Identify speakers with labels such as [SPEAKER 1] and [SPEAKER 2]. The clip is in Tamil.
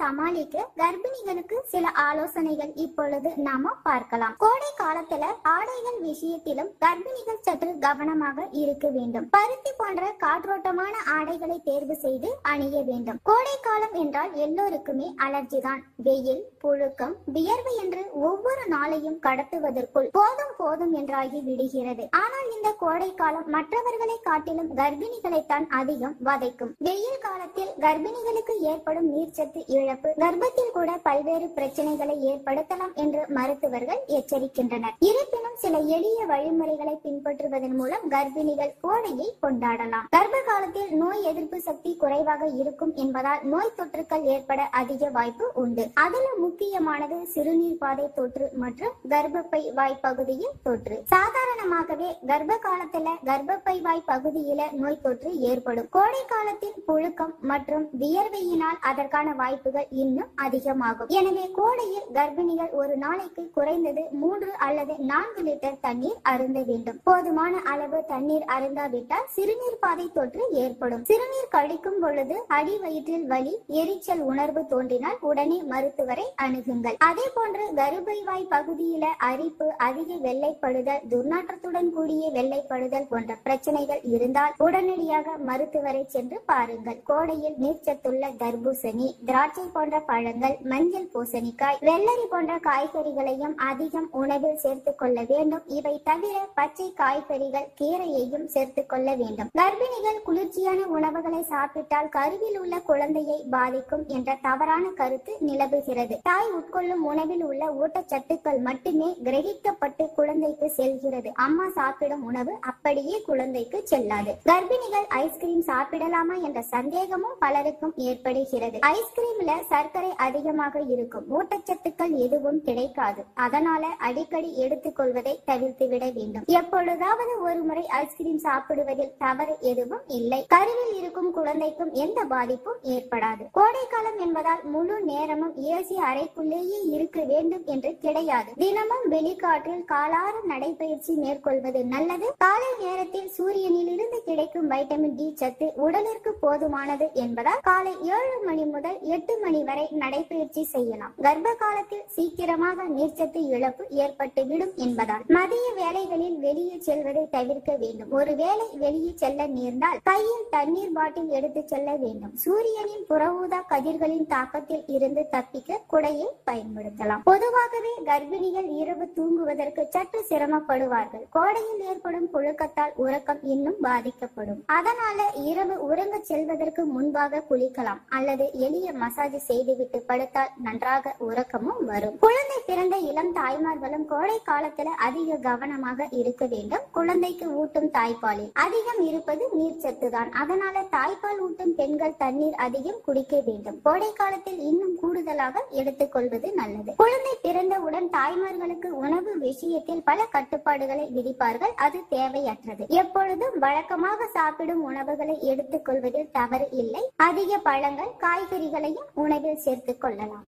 [SPEAKER 1] சமாளிக்க கர்ப்பிணிகளுக்கு சில ஆலோசனைகள் இப்பொழுது நாம பார்க்கலாம் கோடை காலத்துல ஆடைகள் விஷயத்திலும் கர்ப்பிணிகள் சற்று கவனமாக இருக்க வேண்டும் பருத்தி போன்ற காற்றோட்டமான ஆடைகளை தேர்வு செய்து அணிய வேண்டும் கோடை காலம் என்றால் எல்லோருக்குமே அலர்ஜி தான் வெயில் புழுக்கம் வியர்வை என்று ஒவ்வொரு நாளையும் கடத்துவதற்குள் போதும் போதும் என்றாகி விடுகிறது ஆனால் இந்த கோடை காலம் மற்றவர்களை காட்டிலும் கர்ப்பிணிகளைத்தான் அதிகம் வதைக்கும் வெயில் காலத்தில் கர்ப்பிணிகளுக்கு ஏற்படும் நீர்ச்சத்து இழப்பு கர்ப்பத்தில் கூட பல்வேறு பிரச்சனைகளை ஏற்படுத்தலாம் என்று மருத்துவர்கள் எச்சரிக்கின்றனர் இருப்பினும் சில எளிய வழிமுறைகளை பின்பற்றுவதன் மூலம் கர்ப்பிணிகள் கோடையை கொண்டாடலாம் கர்ப்ப காலத்தில் நோய் எதிர்ப்பு சக்தி குறைவாக இருக்கும் என்பதால் நோய் தொற்றுக்கள் ஏற்பட அதிக வாய்ப்பு உண்டு அதுல முக்கியமானது சிறுநீர் பாதை தொற்று மற்றும் கர்ப்பப்பை வாய் பகுதியில் தொற்று சாதாரணமாகவே கர்ப்ப காலத்துல கர்ப்பப்பை வாய் பகுதியில நோய் தொற்று ஏற்படும் கோடை காலத்தில் புழுக்கம் மற்றும் வியர்வையினால் அதற்கான வாய்ப்புகள் இன்னும் அதிகமாகும் எனவே கோடையில் கர்ப்பிணிகள் ஒரு நாளைக்கு குறைந்தது மூன்று அல்லது நான்கு லிட்டர் தண்ணீர் அருந்த வேண்டும் போதுமான அளவு தண்ணீர் அருந்தாவிட்டால் சிறுநீர் பாதை தொற்று ஏற்படும் சிறுநீர் கழிக்கும் பொழுது அடி வயிற்றில் வலி எரிச்சல் உணர்வு தோன்றினால் உடனே மருத்துவரை அணுகுங்கள் அதே போன்று கருப்பை வாய் பகுதியில அரிப்பு அதிக வெள்ளைப்படுதல் துர்நாற்றத்துடன் கூடிய வெள்ளைப்படுதல் போன்ற பிரச்சனைகள் இருந்தால் உடனடியாக மருத்துவரை சென்று பாருங்கள் கோடையில் நீர்ச்சத்துள்ள தர்பூசணி திராட்சை போன்ற பழங்கள் மஞ்சள் பூசணிக்காய் வெள்ளரி போன்ற காய்கறிகளையும் அதிகம் உணவில் சேர்த்துக் கொள்ள வேண்டும் இவை தவிர பச்சை காய்கறிகள் கீரையையும் சேர்த்துக் கொள்ள வேண்டும் கர்ப்பிணிகள் குளிர்ச்சியான உணவுகளை சாப்பிட்டால் கருவில் உள்ள குழந்தையை பாதிக்கும் என்ற தவறான கருத்து நிலவுகிறது தாய் உட்கொள்ளும் உணவில் உள்ள ஊட்டச்சத்துக்கள் மட்டுமே கிரகிக்கப்பட்டு குழந்தைக்கு செல்கிறது அம்மா சாப்பிடும் உணவு அப்படியே குழந்தைக்கு செல்லாது கர்ப்பிணிகள் ஐஸ்கிரீம் சாப்பிடலாமா என்ற சந்தேகமும் பலருக்கும் ஏற்படுகிறது ஐஸ்கிரீம்ல சர்க்கரை அதிகமாக இருக்கும் ஊட்டச்சத்துக்கள் எதுவும் கிடைக்காது அதனால அடிக்கடி எடுத்துக்கொள்வதை தவிர்த்து விட வேண்டும் எப்பொழுதாவது ஒரு முறை ஐஸ்கிரீம் சாப்பிடுவதில் தவறு எதுவும் இல்லை கருவில் இருக்கும் குழந்தைக்கும் எந்த பாதிப்பும் ஏற்படாது கோடை காலம் என்பதால் முழு நேரமும் ஏசி அறைக்குள்ளேயே இருக்க வேண்டும் என்று கிடையாது தினமும் வெளிக்காற்றில் காலார நடைபயிற்சி மேற்கொள்வது நல்லது காலை நேரத்தில் சூரியனில் இருந்து கிடைக்கும் வைட்டமின் டி சத்து உடலிற்கு போதுமானது என்பதால் காலை ஏழு மணி முதல் எட்டு மணி வரை நடைபயிற்சி செய்யலாம் கர்ப்ப காலத்தில் சீக்கிரமாக நீர்ச்சத்து இழப்பு ஏற்பட்டுவிடும் என்பதால் மதிய வேளைகளில் வெளியே செல்வதை தவிர்க்க வேண்டும் ஒருவேளை வெளியே செல்ல நேர்ந்தால் கையில் தண்ணீர் பாட்டில் எடுத்து செல்ல வேண்டும் சூரியனின் புற ஊதா கதிர்களின் தாக்கத்தில் இருந்து தப்பிக்க குடையை பயன்படுத்தலாம் பொதுவாகவே கர்ப்பிணிகள் இரவு தூங்குவதற்கு சற்று சிரமப்படுவார்கள் கோடையில் ஏற்படும் புழுக்கத்தால் உறக்கம் இன்னும் பாதிக்கப்படும் அதனால இரவு உறங்க செல்வதற்கு முன்பாக குளிக்கலாம் அல்லது எளிய மசாஜ் செய்துவிட்டு படுத்தால் நன்றாக உறக்கமும் வரும் குழந்தை பிறந்த இளம் தாய்மார்களும் கோடை காலத்துல அதிக கவனமாக இருக்க வேண்டும் குழந்தைக்கு ஊட்டும் தாய்ப்பாலில் அதிகம் இருப்பது நீர்ச்சத்து தான் அதனால தாய்ப்பால் ஊட்டும் பெண்கள் தண்ணீர் அதிகம் குடிக்க வேண்டும் கோடை காலத்தில் இன்னும் கூடுதலாக எடுத்துக்கொள்வது நல்லது குழந்தை பிறந்தவுடன் தாய்மார்களுக்கு உணவு விஷயத்தில் பல கட்டுப்பாடுகளை விதிப்பார்கள் அது தேவையற்றது எப்பொழுதும் வழக்கமாக சாப்பிடும் உணவுகளை எடுத்துக்கொள்வதில் தவறு இல்லை அதிக பழங்கள் காய்கறிகளையும் உணவில் சேர்த்துக் கொள்ளலாம்